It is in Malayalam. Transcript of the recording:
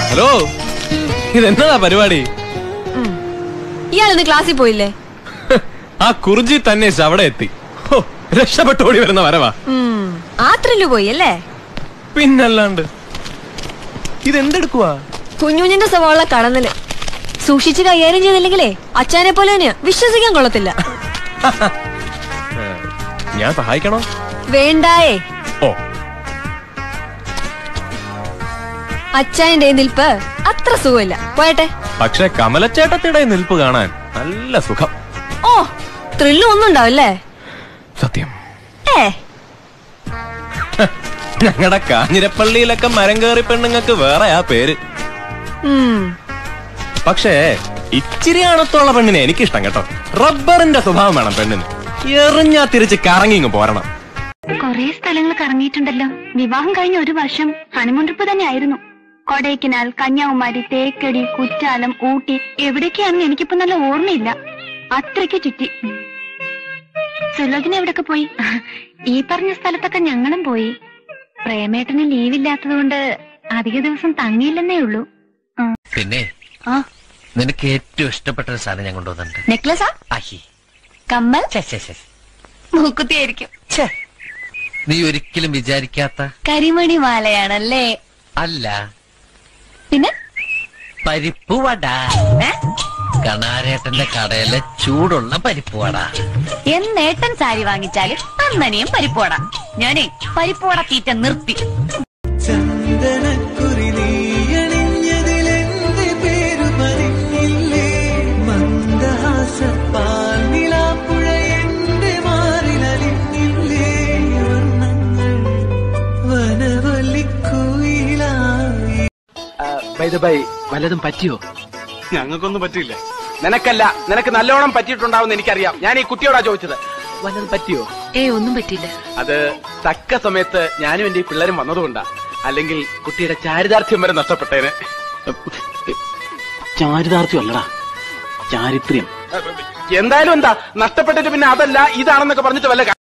ഹലോ ഇതെന്നതാ പരിപാടി ഇയാളിന്ന് ക്ലാസ്സിൽ പോയില്ലേ ആ കുറിഞ്ചി തന്നെ അവിടെ എത്തി ഹോ, രക്ഷപ്പെട്ടു ഓടി വരുന്ന വരവാ ഉം, ആ ത്രില്ല് പോയി അല്ലേ പിന്നല്ലാണ്ട് ഇതെന്തെടുക്കുവാ കുഞ്ഞുഞ്ഞിന്റെ സ്വഭാവമുള്ള കടന്നല് സൂക്ഷിച്ച് കൈകാര്യം ചെയ്തില്ലെങ്കിലേ അച്ഛനെ പോലെ തന്നെയാ വിശ്വസിക്കാൻ കൊള്ളത്തില്ല ഏ, ഞാൻ സഹായിക്കണോ വേണ്ടായേ ഓ അച്ചായന്റെ നിൽപ്പ് അത്ര സുഖമില്ല പോയട്ടെ പക്ഷെ കമലച്ചേട്ടത്തിടെ നിൽപ്പ് കാണാൻ നല്ല സുഖം ഓ ത്രില്ലും ഒന്നും ഉണ്ടാവില്ലേ സത്യം ഏ ഞങ്ങളുടെ കാഞ്ഞിരപ്പള്ളിയിലൊക്കെ മരം കയറി പെണ്ണുങ്ങൾക്ക് വേറെ ആ പേര് ഉം പക്ഷേ ഇച്ചിരി അണത്തുള്ള പെണ്ണിനെ എനിക്കിഷ്ടം കേട്ടോ റബ്ബറിന്റെ സ്വഭാവം വേണം പെണ്ണിന് എറിഞ്ഞാ തിരിച്ച് കറങ്ങിങ് പോരണം കൊറേ സ്ഥലങ്ങൾ കറങ്ങിയിട്ടുണ്ടല്ലോ വിവാഹം കഴിഞ്ഞ ഒരു വർഷം ഹണിമൂൺ ട്രിപ്പ് തന്നെ ആയിരുന്നു കൊടൈക്കനാൽ കന്യാകുമാരി തേക്കടി കുറ്റാലം ഊട്ടി എവിടേക്കാണെന്ന് എനിക്കിപ്പോ നല്ല ഓർമ്മയില്ല അത്രയ്ക്ക് ചുറ്റി സുലോചന എവിടൊക്കെ പോയി ഈ പറഞ്ഞ സ്ഥലത്തൊക്കെ ഞങ്ങളും പോയി പ്രേമേട്ടന് ലീവില്ലാത്തതുകൊണ്ട് അധിക ദിവസം തങ്ങിയില്ലെന്നേ ഉള്ളൂ പിന്നെ ആ നിനക്ക് ഏറ്റവും ഇഷ്ടപ്പെട്ട ഒരു സാധനം ഞാൻ കൊണ്ടുവന്നിട്ടുണ്ട് നെക്ലസാ ആഹി കമ്മൽ ഛെ, ഛെ, ഛെ. മൂക്കുത്തിയായിരിക്കും ഛെ. നീ ഒരിക്കലും വിചാരിക്കാത്ത കരിമണി മാലയാണല്ലേ അല്ല പിന്നെ പരിപ്പുവട ഏ? കണാരേട്ടന്റെ കടയിലെ ചൂടുള്ള പരിപ്പുവട എന്നേട്ടൻ സാരി വാങ്ങിച്ചാല് അന്നനെയും പരിപ്പോട ഞാനേ പരിപ്പോട തീറ്റ നിർത്തി ചന്ദനക്കുറി നീയണിഞ്ഞതിലെന്റെ പേരു പറഞ്ഞില്ലേ മന്ദഹാസപ്പാൽ നിലാപ്പുഴ എന്റെ മാറിലലിഞ്ഞില്ലേ വർണ്ണങ്ങൾ വനവല്ലിക്കുയിലായി ബൈ വല്ലതും പറ്റിയോ ഞങ്ങൾക്കൊന്നും പറ്റില്ല നിനക്കല്ല നിനക്ക് നല്ലോണം പറ്റിയിട്ടുണ്ടാവുമെന്ന് എനിക്കറിയാം ഞാൻ ഈ കുട്ടിയോടാ ചോദിച്ചത് വല്ലതും പറ്റിയോ ഏ ഒന്നും പറ്റില്ല അത് തക്ക സമയത്ത് ഞാനും എന്റെ ഈ പിള്ളേരും വന്നതുകൊണ്ടാ അല്ലെങ്കിൽ കുട്ടിയുടെ ചാരിതാർത്ഥ്യം വരെ നഷ്ടപ്പെട്ടേനെ ചാരിതാർത്ഥ്യം അല്ലടാ ചാരിത്രം എന്തായാലും എന്താ നഷ്ടപ്പെട്ടിട്ട് പിന്നെ അതല്ല ഇതാണെന്നൊക്കെ പറഞ്ഞിട്ട് വല്ല